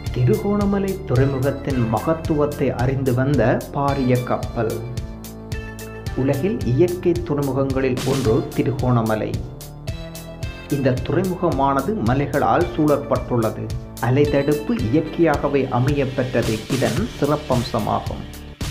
திருகோணமலை துறைமுகத்தின் மகத்துவத்தை அறிந்து வந்த பாரிய கப்பல் உலகில் இயற்கை துறைமுகங்களில் ஒன்று திருகோணமலை இந்த துறைமுகமானது மலைகளால் சூழப்பட்டுள்ளது அலைதடுப்பு இயற்கையாகவே அமைய பெற்றது இதன் சிறப்பம்சமாகும்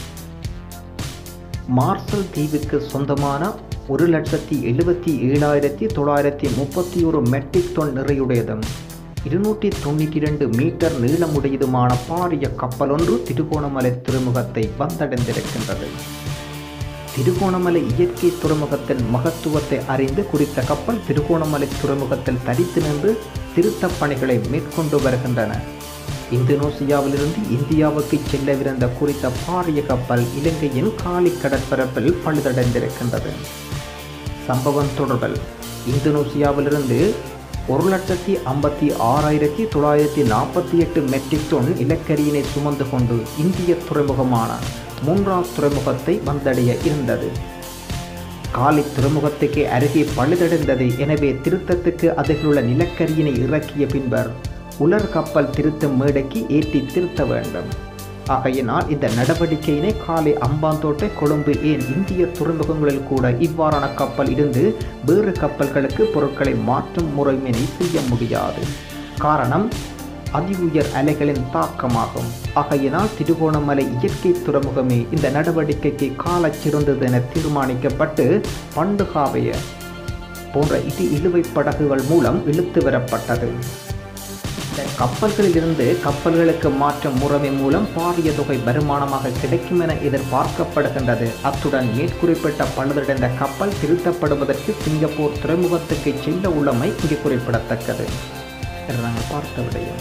மார்சல் தீவுக்கு சொந்தமான ஒரு லட்சத்தி எழுபத்தி ஏழாயிரத்தி தொள்ளாயிரத்தி முப்பத்தி ஒரு மெட்ரிக் டன் நிறையுடையதும் இருநூற்றி தொண்ணூற்றி இரண்டு மீட்டர் நீளமுடையதுமான பாரிய கப்பல் ஒன்று திருகோணமலை துறைமுகத்தை வந்தடைந்திருக்கின்றது திருகோணமலை இயற்கை துறைமுகத்தின் மகத்துவத்தை அறிந்து குறித்த கப்பல் திருகோணமலை துறைமுகத்தில் தரித்து நின்று திருத்தப் பணிகளை மேற்கொண்டு வருகின்றன இந்தோனேசியாவிலிருந்து இந்தியாவுக்கு செல்லவிருந்த குறித்த பாரிய கப்பல் இலங்கையின் காலி கடற்பரப்பில் பழுதடைந்திருக்கின்றது சம்பவம் தொடர்பில் இந்தோனேசியாவிலிருந்து ஒரு லட்சத்தி ஐம்பத்தி ஆறாயிரத்தி தொள்ளாயிரத்தி நாற்பத்தி எட்டு மெட்ரிக் டன் நிலக்கரியினை சுமந்து கொண்டு இந்திய துறைமுகமான மூன்றாம் துறைமுகத்தை வந்தடைய இருந்தது காலி துறைமுகத்துக்கு அருகே பழுதடைந்தது எனவே திருத்தத்துக்கு அருகிலுள்ள நிலக்கரியினை இறக்கிய பின்பர் உலர் கப்பல் திருத்தும் மேடைக்கு ஏற்றி திருத்த வேண்டும் ஆகையினால் இந்த நடவடிக்கையினை காலை அம்பாந்தோட்டை கொழும்பு ஏன் இந்திய துறைமுகங்களில் கூட இவ்வாறான கப்பல் இருந்து வேறு கப்பல்களுக்கு பொருட்களை மாற்றும் முறைமையினை செய்ய முடியாது காரணம் அதி உயர் அலைகளின் தாக்கமாகும் ஆகையினால் திருகோணமலை இயற்கை துறைமுகமே இந்த நடவடிக்கைக்கு காலச் சிறந்தது என தீர்மானிக்கப்பட்டு பண்டுகாவைய போன்ற இது இழுவை படகுகள் மூலம் இழுத்து வரப்பட்டது இந்த கப்பல்களிலிருந்து கப்பல்களுக்கு மாற்றும் முறைமை மூலம் பாரிய தொகை வருமானமாக கிடைக்கும் என எதிர்பார்க்கப்படுகின்றது அத்துடன் மேற்குறிப்பிட்ட பழுதடைந்த கப்பல் திருத்தப்படுவதற்கு சிங்கப்பூர் துறைமுகத்துக்கு செல்ல உள்ளமை இங்கு குறிப்பிடத்தக்கது என்று நாங்கள் பார்த்த விடயம்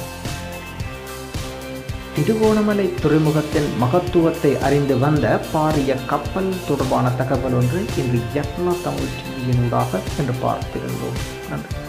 திருகோணமலை துறைமுகத்தின் மகத்துவத்தை அறிந்து வந்த பாரிய கப்பல் தொடர்பான தகவல் ஒன்று இன்று யத்னா தமிழ் டிவியினூடாக என்று பார்த்திருந்தோம் நன்றி